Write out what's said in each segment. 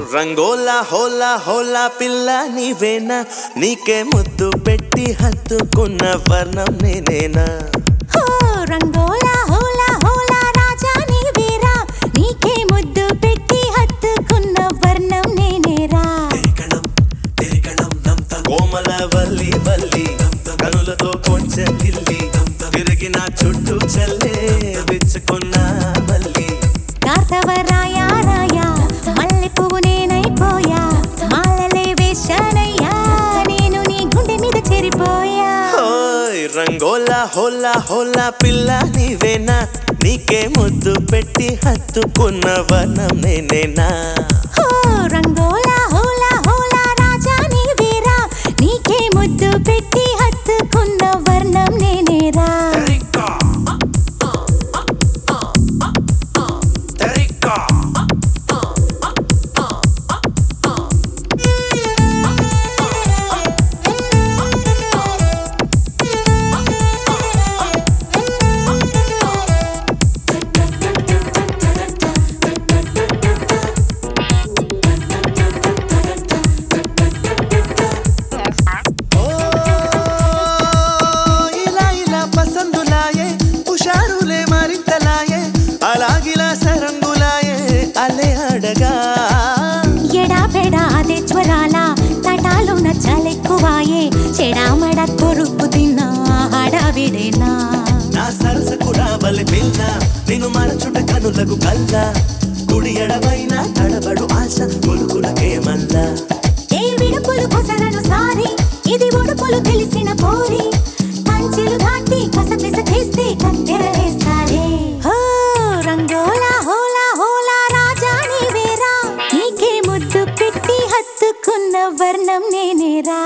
రంగోలా హోలా హోలా పిల్ల నీవేనా నీకే ముద్దు పెట్టి హత్తుకున్న వర్ణం నేనేనా హో రంగోలా హోలా హోలా రాజా నీవేరా నీకే ముద్దు పెట్టి హత్తుకున్న వర్ణం నేనేరా కోమల వల్లి వల్లి కనులతో కొంచెం గిల్లి తిరిగిన చుట్టూ చల్లే విచ్చుకున్నా మళ్ళీ కార్తవ రాయా రాయా మల్లె పువ్వు నేనైపోయా మాలలే వేశానయ్యా నేను నీ గుండె మీద చేరిపోయా ఓయ్ రంగోలా హోలా హోలా పిల్ల నీవేనా నీకే ముద్దు పెట్టి హత్తుకున్న వర్ణం నేనేనా హో రంగోలా హోలా హోలా రాజా నీవేరా నీకే ముద్దు పెట్టి హత్తుకున్న వర్ణం నేనేరా ఓ ఇలా ఇలా పసందులాయే హుషారులే మరింతలాయే అలాగిలా సరంగులాయే అలే అడగా ఎడా పెడా అదే జ్వరాల తటాలు నచ్చలెక్కువాయే చెడామడ కొరుకు తిన్నా హడావిడేనా నా సరసకు రావలి పిల్ల నేను మరచుట కనులకు కల్ల కుడి ఎడమైన తడబడు ఆశ కొలుకులకే మల్లా ఏ విడుపులు కొసరను సారి ఇది ఉడుపులు తెలిసిన పోరి పంచెలు దాటి కసపిస చేస్తే కత్తెరలేస్తారే హో రంగోలా హోలా హోలా రాజా నీవేరా నీకే ముద్దు పెట్టి హత్తుకున్న వర్ణం నేనేరా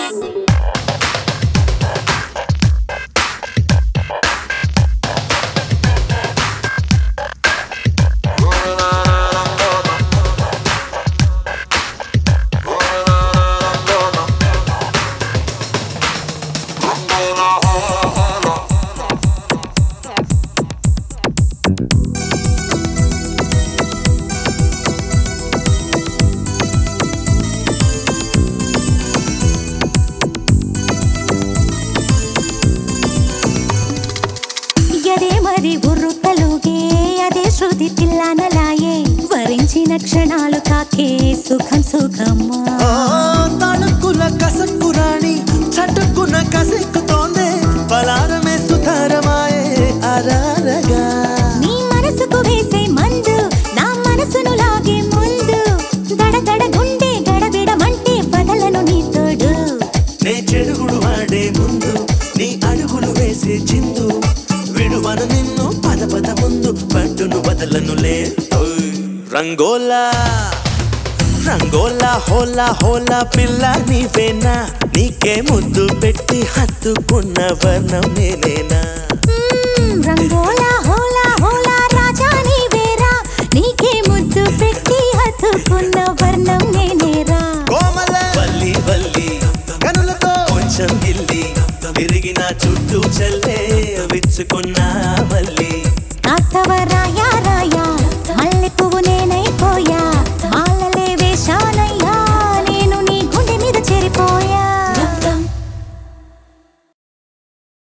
ఎదే మరి ఉర్రు తలుగే అదే శృతి తిల్లానలాయే వరించిన క్షణాలు తాకే సుఖం సుఖమ్మా ఓ తణుకుల కసక్కు రాణి చటుక్కున కసెక్కుతోందే పలారమే సుతారమాయే అరారగా నీ మనసుకు వేసే మందు నా మనసును లాగే ముందు దడ దడ గుండె గడబిడమంటే బదలను నీ తోడు నే చెడుగుడు ఆడే ముందు నీ అడుగులు వేసే చిందు విడువను నిన్ను పద పద ముందు పట్టును వదలనులే ఓయ్. రంగోలా రంగోలా హోలా హోలా పిల్ల నీవేనా నీకే ముద్దు పెట్టి హత్తుకున్న వర్ణం నేనేనా మ్మ్, రంగోలా హోలా హోలా రాజా నీవేరా నీకే ముద్దు పెట్టి హత్తుకున్న వర్ణం నేనేరా కోమల వల్లి వల్లి కనులతో కొంచెం గిల్లి తిరిగిన చుట్టూ చల్లే విచ్చుకున్నా మళ్ళీ కాస్తవ రాయ